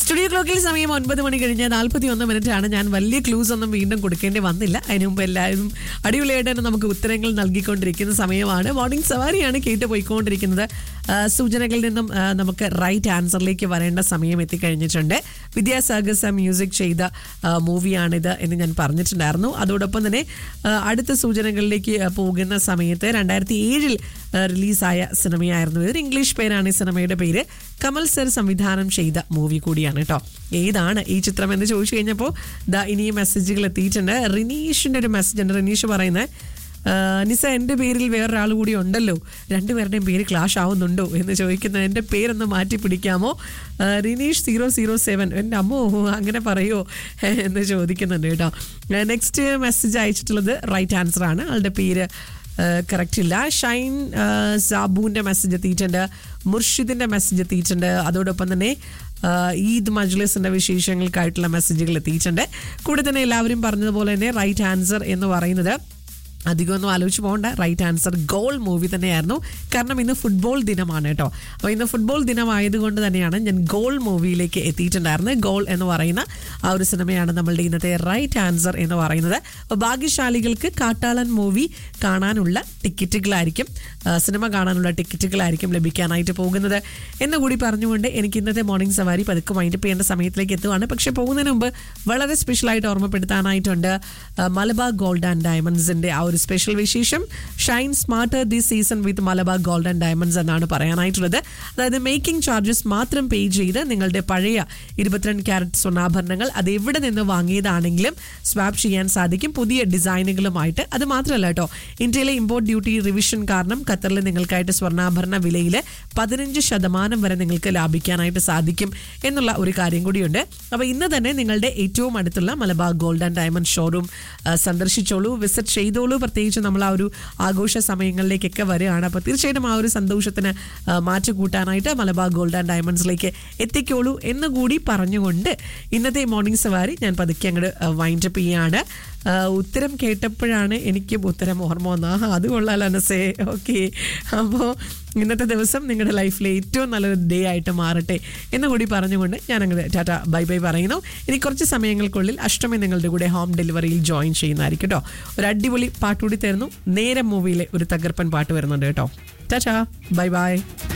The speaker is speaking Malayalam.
സ്റ്റുഡിയോ ക്ലോക്കിൽ സമയം ഒൻപത് മണി കഴിഞ്ഞ് നാൽപ്പത്തി ഒന്ന് മിനിറ്റ് ആണ് ഞാൻ വലിയ ക്ലൂസ് ഒന്നും വീണ്ടും കൊടുക്കേണ്ടി വന്നില്ല അതിന് മുമ്പ് എല്ലാവരും അടിപൊളിയായിട്ട് തന്നെ നമുക്ക് ഉത്തരങ്ങൾ നൽകിക്കൊണ്ടിരിക്കുന്ന സമയമാണ് മോർണിംഗ് സവാരിയാണ് കേട്ട് പോയിക്കൊണ്ടിരിക്കുന്നത് ആ, സൂചനകളിൽ നിന്നും ആ, നമുക്ക് റൈറ്റ് ആൻസറിലേക്ക് വരേണ്ട സമയം എത്തിക്കഴിഞ്ഞിട്ടുണ്ട് വിദ്യാസാഗർ മ്യൂസിക് ചെയ്ത ആ, മൂവിയാണിത് എന്ന് ഞാൻ പറഞ്ഞിട്ടുണ്ടായിരുന്നു അതോടൊപ്പം തന്നെ ആ, അടുത്ത സൂചനകളിലേക്ക് ആ, പോകുന്ന സമയത്ത് രണ്ടായിരത്തി ഏഴിൽ റിലീസായ സിനിമയായിരുന്നു ഇത് ഇംഗ്ലീഷ് പേരാണ് ഈ സിനിമയുടെ പേര് കമൽ സർ സംവിധാനം ചെയ്ത മൂവി കൂടിയാണ് കേട്ടോ ഏതാണ് ഈ ചിത്രം എന്ന് ചോദിച്ചു കഴിഞ്ഞപ്പോൾ ദാ ഇനിയും മെസ്സേജുകൾ എത്തിയിട്ടുണ്ട് റിനീഷിന്റെ ഒരു മെസ്സേജ് ഉണ്ട് റിനീഷ് പറയുന്നത് "ആ, നിസ എൻ്റെ പേരിൽ വേറൊരാൾ കൂടി ഉണ്ടല്ലോ രണ്ടുപേരുടെയും പേര് ക്ലാഷ് ആവുന്നുണ്ടോ എന്ന് ചോദിക്കുന്നത് എൻ്റെ പേരൊന്ന് മാറ്റി പിടിക്കാമോ ആ, റിനീഷ് സീറോ സീറോ സെവൻ എൻ്റെ അമ്മോ അങ്ങനെ പറയുമോ എന്ന് ചോദിക്കുന്നുണ്ട് കേട്ടോ നെക്സ്റ്റ് മെസ്സേജ് അയച്ചിട്ടുള്ളത് റൈറ്റ് ആൻസർ ആണ് ആളുടെ പേര് കറക്റ്റ് ഇല്ല ഷൈൻ ആ, സാബുവിൻ്റെ മെസ്സേജ് എത്തിയിട്ടുണ്ട് മുർഷിദിൻ്റെ മെസ്സേജ് എത്തിയിട്ടുണ്ട് അതോടൊപ്പം തന്നെ ആ, ഈദ് മജ്ലിസിൻ്റെ വിശേഷങ്ങൾക്കായിട്ടുള്ള മെസ്സേജുകൾ എത്തിയിട്ടുണ്ട് കൂടെ തന്നെ എല്ലാവരും പറഞ്ഞതുപോലെ തന്നെ റൈറ്റ് ആൻസർ എന്ന് പറയുന്നത് അധികമൊന്നും ആലോചിച്ച് പോകണ്ട റൈറ്റ് ആൻസർ ഗോൾ മൂവി തന്നെയായിരുന്നു കാരണം ഇന്ന് ഫുട്ബോൾ ദിനമാണ് കേട്ടോ അപ്പോൾ ഇന്ന് ഫുട്ബോൾ ദിനമായതുകൊണ്ട് തന്നെയാണ് ഞാൻ ഗോൾ മൂവിയിലേക്ക് എത്തിയിട്ടുണ്ടായിരുന്നത് ഗോൾ എന്ന് പറയുന്ന ആ ഒരു സിനിമയാണ് നമ്മളുടെ ഇന്നത്തെ റൈറ്റ് ആൻസർ എന്ന് പറയുന്നത് അപ്പോൾ ഭാഗ്യശാലികൾക്ക് കാട്ടാളൻ മൂവി കാണാനുള്ള ടിക്കറ്റുകളായിരിക്കും ആ, സിനിമ കാണാനുള്ള ടിക്കറ്റുകളായിരിക്കും ലഭിക്കാനായിട്ട് പോകുന്നത് എന്ന് കൂടി പറഞ്ഞുകൊണ്ട് എനിക്ക് ഇന്നത്തെ മോർണിംഗ് സവാരി പതുക്കെ വൈൻഡപ്പ് ചെയ്യേണ്ട സമയത്തിലേക്ക് എത്തുവാണ് പക്ഷെ പോകുന്നതിന് മുമ്പ് വളരെ സ്പെഷ്യലായിട്ട് ഓർമ്മപ്പെടുത്താനായിട്ടുണ്ട് ആ, മലബാർ ഗോൾഡ് ആൻഡ് ഡയമണ്ട്സിന്റെ ആ ഒരു സ്പെഷ്യൽ വിശേഷം shine smarter this season with Malabar gold and diamonds എന്നാണ് പറയാനായിട്ടുള്ളത് അതായത് മേക്കിംഗ് ചാർജസ് മാത്രം പേ ചെയ്ത് നിങ്ങളുടെ പഴയ ഇരുപത്തിരണ്ട് ക്യാരറ്റ് സ്വർണ്ണാഭരണങ്ങൾ അത് എവിടെ നിന്ന് വാങ്ങിയതാണെങ്കിലും സ്വാപ്പ് ചെയ്യാൻ സാധിക്കും പുതിയ ഡിസൈനുകളുമായിട്ട് അത് മാത്രമല്ല കേട്ടോ ഇന്ത്യയിലെ ഇമ്പോർട്ട് ഡ്യൂട്ടി റിവിഷൻ കാരണം ഖത്തറിൽ നിങ്ങൾക്കായിട്ട് സ്വർണ്ണാഭരണ വിലയിൽ പതിനഞ്ച് ശതമാനം വരെ നിങ്ങൾക്ക് ലാഭിക്കാനായിട്ട് സാധിക്കും എന്നുള്ള ഒരു കാര്യം കൂടിയുണ്ട് അപ്പോൾ ഇന്ന് തന്നെ നിങ്ങളുടെ ഏറ്റവും അടുത്തുള്ള Malabar gold and diamond showroom ആ, സന്ദർശിച്ചോളൂ വിസിറ്റ് ചെയ്തോളൂ പ്രത്യേകിച്ച് നമ്മൾ ആ ഒരു ആഘോഷ സമയങ്ങളിലേക്കൊക്കെ വരികയാണ് അപ്പോൾ തീർച്ചയായിട്ടും ആ ഒരു സന്തോഷത്തിന് ആ, മാറ്റ് കൂട്ടാനായിട്ട് മലബാർ ഗോൾഡ് ആൻഡ് ഡയമണ്ട്സിലേക്ക് എത്തിക്കോളൂ എന്ന് കൂടി പറഞ്ഞുകൊണ്ട് ഇന്നത്തെ മോർണിംഗ് സവാരി ഞാൻ പതുക്കെ അങ്ങോട്ട് വൈൻഡപ്പ് ചെയ്യാണ് ആ, ഉത്തരം കേട്ടപ്പോഴാണ് എനിക്കും ഉത്തരം ഓർമ്മ വന്നത് ആഹാ അത് കൊള്ളാലോ അനസേ ഓക്കെ അപ്പോൾ ഇന്നത്തെ ദിവസം നിങ്ങളുടെ ലൈഫിലെ ഏറ്റവും നല്ലൊരു ഡേ ആയിട്ട് മാറട്ടെ എന്ന് കൂടി പറഞ്ഞുകൊണ്ട് ഞാൻ അങ്ങനെ ടാറ്റ ബൈ ബൈ പറയുന്നു ഇനി കുറച്ച് സമയങ്ങൾക്കുള്ളിൽ അഷ്ടമി നിങ്ങളുടെ കൂടെ ഹോം ഡെലിവറിയിൽ ജോയിൻ ചെയ്യുന്നതായിരിക്കും കേട്ടോ ഒരു അടിപൊളി പാട്ടുകൂടി തരുന്നു നേരം മൂവിയിലെ ഒരു തകർപ്പൻ പാട്ട് വരുന്നുണ്ട് കേട്ടോ ടാറ്റ ബൈ ബൈ